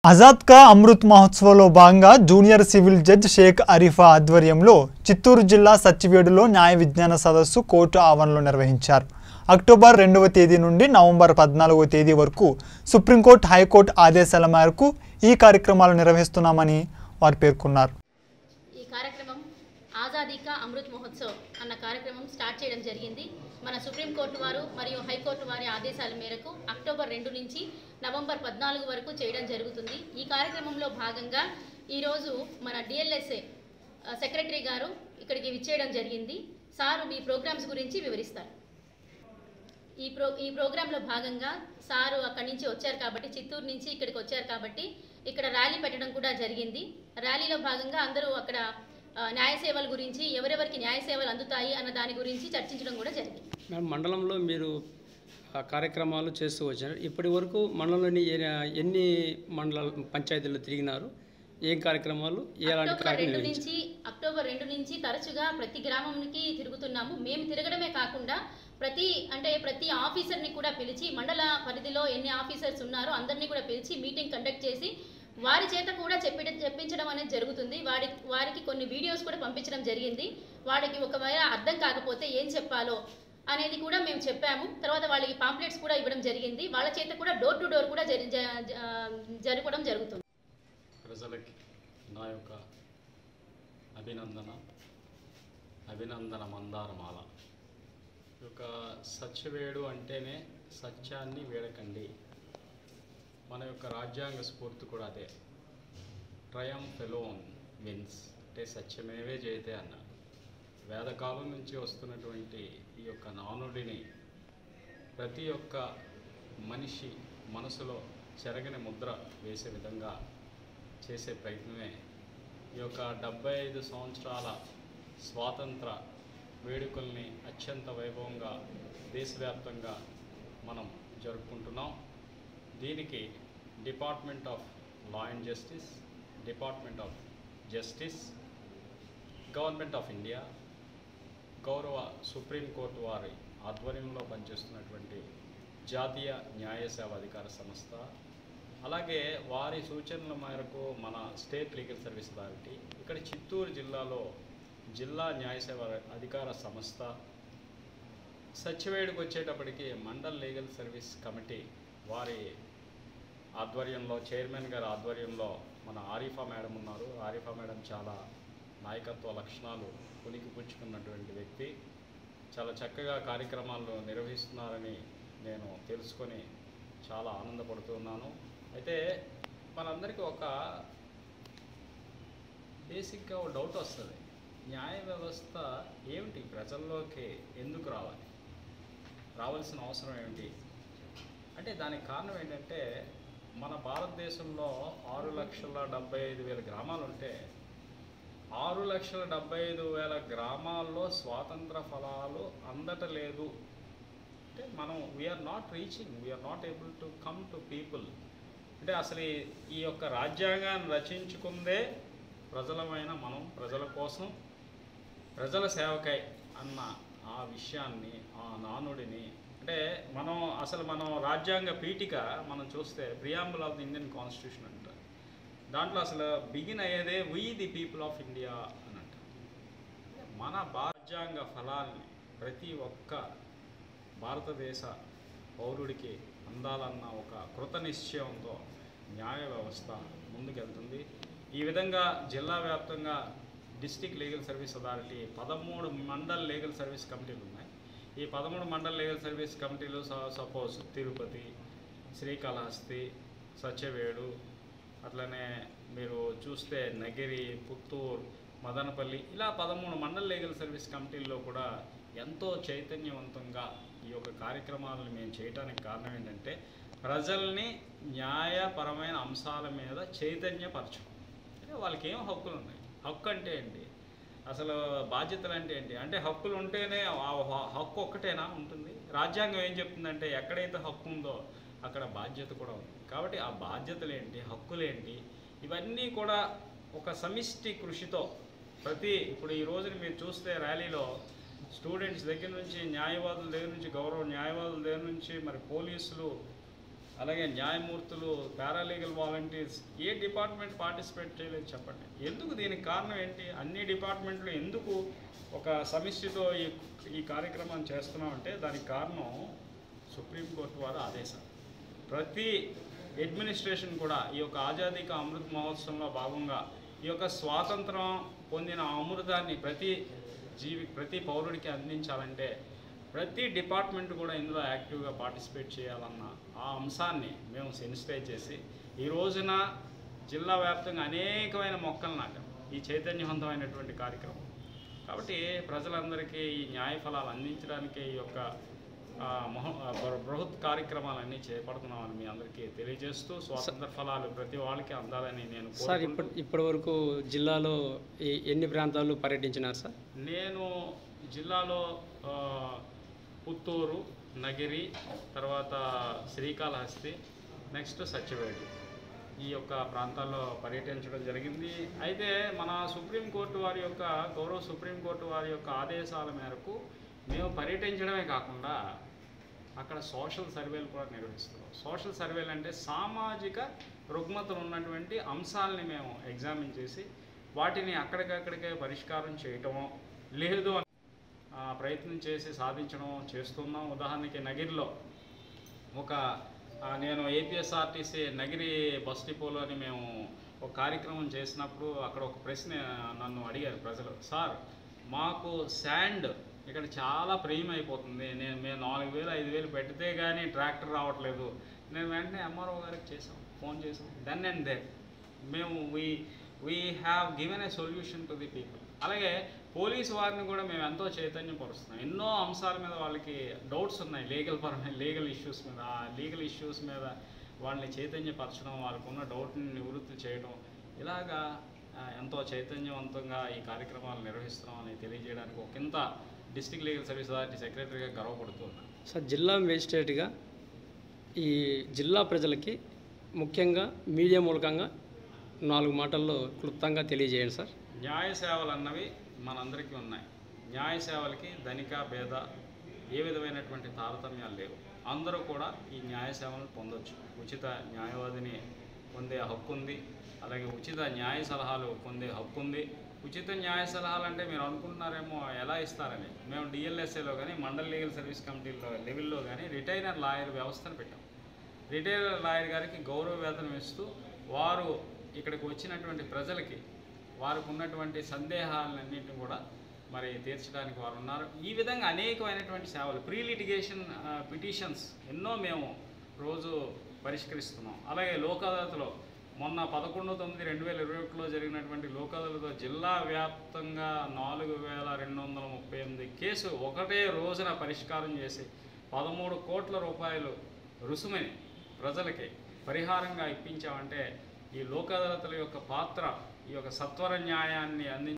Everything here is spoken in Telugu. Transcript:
ఆజాద్ కా అమృత్ మహోత్సవ్లో భాగంగా junior civil judge Sheikh Arifa ఆధ్వర్యంలో చిత్తూరు జిల్లా సచ్చివేడులో న్యాయ విజ్ఞాన సదస్సు కోర్టు ఆవరణలో నిర్వహించారు అక్టోబర్ రెండవ తేదీ నుండి నవంబర్ పద్నాలుగవ తేదీ వరకు సుప్రీంకోర్టు హైకోర్టు ఆదేశాల మేరకు ఈ కార్యక్రమాలు నిర్వహిస్తున్నామని వారు పేర్కొన్నారు ఈ కార్యక్రమం ఆజాదీ కా అమృత్ మహోత్సవ్ అన్న కార్యక్రమం స్టార్ట్ చేయడం జరిగింది మన సుప్రీంకోర్టు వారు మరియు హైకోర్టు వారి ఆదేశాల మేరకు అక్టోబర్ రెండు నుంచి నవంబర్ పద్నాలుగు వరకు చేయడం జరుగుతుంది ఈ కార్యక్రమంలో భాగంగా ఈరోజు మన డిఎల్ఎస్ఏ సెక్రటరీ గారు ఇక్కడికి విచ్చేయడం జరిగింది సారు మీ ప్రోగ్రామ్స్ గురించి వివరిస్తారు ఈ ప్రో ఈ ప్రోగ్రాంలో భాగంగా సారు అక్కడి నుంచి వచ్చారు కాబట్టి చిత్తూరు నుంచి ఇక్కడికి వచ్చారు కాబట్టి ఇక్కడ ర్యాలీ పెట్టడం కూడా జరిగింది ర్యాలీలో భాగంగా అందరూ అక్కడ ఆ, న్యాయ సేవల గురించి ఎవరెవరికి న్యాయ సేవలు అందుతాయి అన్న దాని గురించి చర్చించడం కూడా జరిగింది మేడం మండలంలో మీరు ఆ కార్యక్రమాలు చేస్తూ వచ్చారు ఇప్పటి వరకు మండలంలోని ఏ- ఎన్ని మండల పంచాయతీలు తిరిగినారు ఏం కార్యక్రమాలు ఎలాంటి అక్టోబర్ కార్యక్రమాలు రెండు నిర్వహించారు? నుంచి అక్టోబర్ రెండు నుంచి తరచుగా ప్రతి గ్రామంకి తిరుగుతున్నాము మేము తిరగడమే కాకుండా ప్రతి అంటే ప్రతి ఆఫీసర్ని కూడా పిలిచి మండల పరిధిలో ఎన్ని ఆఫీసర్స్ ఉన్నారో అందరినీ కూడా పిలిచి మీటింగ్ కండక్ట్ చేసి వారి చేత కూడా చెప్పి చెప్పించడం అనేది జరుగుతుంది వారి వారికి కొన్ని వీడియోస్ కూడా పంపించడం జరిగింది వాడికి ఒకవేళ అర్థం కాకపోతే ఏం చెప్పాలో అనేది కూడా మేము చెప్పాము తర్వాత వాళ్ళకి పాంప్లెట్స్ కూడా ఇవ్వడం జరిగింది వాళ్ళ చేత కూడా డోర్ టు డోర్ కూడా జరి జ- జ- జరగడం జరుగుతుంది ప్రజలకి నా యొక్క అభినందన అభినందన మందారమాల ఈ యొక్క సత్యవేడు అంటేనే సత్యాన్ని వేడకండి మన యొక్క రాజ్యాంగ స్ఫూర్తి కూడా అదే ట్రయం ఫెలోన్ విన్స్ అంటే సత్యమేవే జయతే అన్న వేదకాలం నుంచి వస్తున్నటువంటి ఈ యొక్క నానుడిని ప్రతి ఒక్క మనిషి మనసులో చెరగని ముద్ర వేసే విధంగా చేసే ప్రయత్నమే ఈ యొక్క డెబ్బై ఐదు సంవత్సరాల స్వాతంత్ర వేడుకల్ని అత్యంత వైభవంగా దేశవ్యాప్తంగా మనం జరుపుకుంటున్నాం దీనికి department of law and justice department of justice government of India గౌరవ సుప్రీంకోర్టు వారి ఆధ్వర్యంలో పనిచేస్తున్నటువంటి జాతీయ న్యాయ సేవ అధికార సంస్థ అలాగే వారి సూచనల మేరకు మన స్టేట్ లీగల్ సర్వీస్ అథారిటీ ఇక్కడ చిత్తూరు జిల్లాలో జిల్లా న్యాయ సేవ అధికార సంస్థ సచివేడుకు వచ్చేటప్పటికి మండల్ లీగల్ సర్వీస్ కమిటీ వారి ఆధ్వర్యంలో చైర్మన్ గారి ఆధ్వర్యంలో మన ఆరిఫా మేడం ఉన్నారు ఆరిఫా మేడం చాలా నాయకత్వ లక్షణాలు పునికి పుచ్చుకున్నటువంటి వ్యక్తి చాలా చక్కగా కార్యక్రమాలు నిర్వహిస్తున్నారని నేను తెలుసుకొని చాలా ఆనందపడుతున్నాను అయితే మనందరికీ ఒక బేసిక్గా ఒక డౌట్ వస్తుంది న్యాయ వ్యవస్థ ఏమిటి ప్రజల్లోకి ఎందుకు రావాలి రావాల్సిన అవసరం ఏమిటి అంటే దానికి కారణం ఏంటంటే మన భారతదేశంలో ఆరు లక్షల డెబ్బై ఐదు వేల గ్రామాలు ఉంటే ఆరు లక్షల డెబ్బై ఐదు వేల గ్రామాల్లో స్వాతంత్ర ఫలాలు అందటలేదు అంటే మనం we are not reaching we are not able to come to people అంటే అసలు ఈ- ఈ యొక్క రాజ్యాంగాన్ని రచించుకుందే ప్రజలమైన మనం ప్రజల కోసం ప్రజల సేవకై అన్న ఆ విషయాన్ని ఆ నానుడిని అంటే మనం అసలు మనం రాజ్యాంగ పీఠిక మనం చూస్తే preamble of the Indian constitution అంటారు దాంట్లో అసలు బిగిన్ అయ్యేదే we the people of India అని అంటారు మన రాజ్యాంగ ఫలాల్ని ప్రతి ఒక్క భారతదేశ పౌరుడికి అందాలన్న ఒక కృత నిశ్చయంతో న్యాయ వ్యవస్థ ముందుకెళ్తుంది ఈ విధంగా జిల్లా వ్యాప్తంగా డిస్టిక్ లీగల్ సర్వీస్ అథారిటీ పదమూడు మండల్ లీగల్ సర్వీస్ కమిటీలు ఉన్నాయి ఈ పదమూడు మండల్ లీగల్ సర్వీస్ కమిటీలు సపోజ్ తిరుపతి శ్రీకాళహస్తి సత్యవేడు అట్లనే మీరు చూస్తే నగిరి పుత్తూరు మదనపల్లి ఇలా పదమూడు మండల లీగల్ సర్వీస్ కమిటీల్లో కూడా ఎంతో చైతన్యవంతంగా ఈ యొక్క కార్యక్రమాలను మేము చేయడానికి కారణం ఏంటంటే ప్రజల్ని న్యాయపరమైన అంశాల మీద చైతన్యపరచడం అంటే వాళ్ళకి ఏం హక్కులు ఉన్నాయి హక్కు అంటే ఏంటి అసలు బాధ్యతలు అంటే ఏంటి అంటే హక్కులు ఉంటేనే ఆ హ- హక్కు ఒక్కటేనా ఉంటుంది రాజ్యాంగం ఏం చెప్తుందంటే ఎక్కడైతే హక్కు ఉందో అక్కడ బాధ్యత కూడా ఉంది కాబట్టి ఆ బాధ్యతలు ఏంటి హక్కులు ఏంటి ఇవన్నీ కూడా ఒక సమిష్టి కృషితో ప్రతి ఇప్పుడు ఈ రోజున మీరు చూస్తే ర్యాలీలో స్టూడెంట్స్ దగ్గర నుంచి న్యాయవాదుల దగ్గర నుంచి గౌరవ న్యాయవాదుల దగ్గర నుంచి మరి పోలీసులు అలాగే న్యాయమూర్తులు పారాలీగల్ వాలంటీర్స్ ఏ డిపార్ట్మెంట్ పార్టిసిపేట్ చేయలేదు చెప్పండి ఎందుకు దీనికి కారణం ఏంటి అన్ని డిపార్ట్మెంట్లు ఎందుకు ఒక సమిష్టితో ఈ ఈ కార్యక్రమం చేస్తున్నామంటే దానికి కారణం సుప్రీంకోర్టు వారి ఆదేశాలు ప్రతి అడ్మినిస్ట్రేషన్ కూడా ఈ యొక్క ఆజాదీ కా అమృత్ మహోత్సవంలో భాగంగా ఈ యొక్క స్వాతంత్రం పొందిన అమృతాన్ని ప్రతి జీవి ప్రతి పౌరుడికి అందించాలంటే ప్రతి డిపార్ట్మెంట్ కూడా ఇందులో యాక్టివ్గా పార్టిసిపేట్ చేయాలన్న ఆ అంశాన్ని మేము సెన్సిటైజ్ చేసి ఈ రోజున జిల్లా వ్యాప్తంగా అనేకమైన మొక్కలు నాటాం ఈ చైతన్యవంతమైనటువంటి కార్యక్రమం కాబట్టి ప్రజలందరికీ ఈ న్యాయ ఫలాలు అందించడానికి ఈ యొక్క ఆ, మహో ఆ, బృ- బృహత్ కార్యక్రమాలన్నీ చేపడుతున్నామని మీ అందరికీ తెలియజేస్తూ స్వాతంత్ర ఫలాలు ప్రతి వాళ్ళకి అందాలని నేను సార్ కోరుకుంటూ ఇప్పటి ఇప్పటి వరకు జిల్లాలో ఏ- ఎన్ని ప్రాంతాల్లో పర్యటించినారు సార్ నేను జిల్లాలో ఆ, పుత్తూరు నగిరి తర్వాత శ్రీకాళహస్తి నెక్స్ట్ సత్యవేడు ఈ యొక్క ప్రాంతాల్లో పర్యటించడం జరిగింది అయితే మన సుప్రీంకోర్టు వారి యొక్క గౌరవ సుప్రీంకోర్టు వారి యొక్క ఆదేశాల మేరకు మేము పర్యటించడమే కాకుండా అక్కడ సోషల్ సర్వేలు కూడా నిర్వహిస్తున్నాం సోషల్ సర్వేలు అంటే సామాజిక రుగ్మతలు ఉన్నటువంటి అంశాలని మేము ఎగ్జామిన్ చేసి వాటిని అక్కడికక్కడికే పరిష్కారం చేయటమో లేదు అని ఆ, ప్రయత్నం చేసి సాధించడం చేస్తున్నాం ఉదాహరణకి నగిరిలో ఒక ఆ, నేను ఏపీఎస్ఆర్టీసీ నగిరి బస్ డిపోలోని మేము ఒక కార్యక్రమం చేసినప్పుడు అక్కడ ఒక ప్రశ్న నన్ను అడిగారు ప్రజలు సార్ మాకు శాండ్ ఇక్కడ చాలా ప్రీమియం అయిపోతుంది నేను మేము నాలుగు వేలు ఐదు వేలు పెడితే కానీ ట్రాక్టర్ రావట్లేదు నేను వెంటనే ఎంఆర్ఓ గారికి చేసాం ఫోన్ చేసాం దెన్ అండ్ దే మేము we we have given a solution to the people అలాగే పోలీసు వారిని కూడా మేము ఎంతో చైతన్యపరుస్తున్నాం ఎన్నో అంశాల మీద వాళ్ళకి డౌట్స్ ఉన్నాయి లీగల్ పరమైన లీగల్ ఇష్యూస్ మీద ఆ లీగల్ ఇష్యూస్ మీద వాళ్ళని చైతన్యపరచడం వాళ్ళకు ఉన్న డౌట్ని నివృత్తి చేయడం ఇలాగా ఆ, ఎంతో చైతన్యవంతంగా ఈ కార్యక్రమాలు నిర్వహిస్తున్నామని తెలియజేయడానికి ఒకంత డిస్ట్రిక్ట్ లీగల్ సర్వీస్ అథారిటీ సెక్రటరీగా గర్వపడుతున్నాను సార్ జిల్లా మేజిస్ట్రేట్గా ఈ జిల్లా ప్రజలకి ముఖ్యంగా మీడియా మూలకంగా నాలుగు మాటల్లో క్లుప్తంగా తెలియజేయండి సార్ న్యాయ సేవలు అన్నవి మనందరికీ ఉన్నాయి న్యాయ సేవలకి ధనిక భేద ఏ విధమైనటువంటి తారతమ్యాలు లేవు అందరూ కూడా ఈ న్యాయ సేవలను పొందొచ్చు ఉచిత న్యాయవాదిని పొందే హక్కు ఉంది అలాగే ఉచిత న్యాయ సలహాలు పొందే హక్కు ఉంది ఉచిత న్యాయ సలహాలు అంటే మీరు అనుకుంటున్నారేమో ఎలా ఇస్తారని మేము డిఎల్ఎస్ఏలో కానీ మండల్ లీగల్ సర్వీస్ కమిటీలో లెవెల్లో కానీ రిటైనర్ లాయర్ వ్యవస్థను పెట్టాం రిటైర్ లాయర్ గారికి గౌరవ వేతనం ఇస్తూ వారు ఇక్కడికి వచ్చినటువంటి ప్రజలకి వారికి ఉన్నటువంటి సందేహాలన్నింటిని కూడా మరి తీర్చడానికి వారు ఉన్నారు ఈ విధంగా అనేకమైనటువంటి సేవలు ప్రీ లిటిగేషన్ పిటిషన్స్ ఎన్నో మేము రోజు పరిష్కరిస్తున్నాం అలాగే లోక్ అదాలత్లో మొన్న పదకొండు తొమ్మిది రెండు వేల ఇరవై ఒకటిలో జరిగినటువంటి లోక్ అదాలత్లో జిల్లా వ్యాప్తంగా నాలుగు వేల రెండు వందల ముప్పై ఎనిమిది కేసు ఒకటే రోజున పరిష్కారం చేసి పదమూడు కోట్ల రూపాయలు రుసుమని ప్రజలకి పరిహారంగా ఇప్పించామంటే ఈ లోక్ అదాలతుల యొక్క పాత్ర ఈ యొక్క సత్వర న్యాయాన్ని అందించ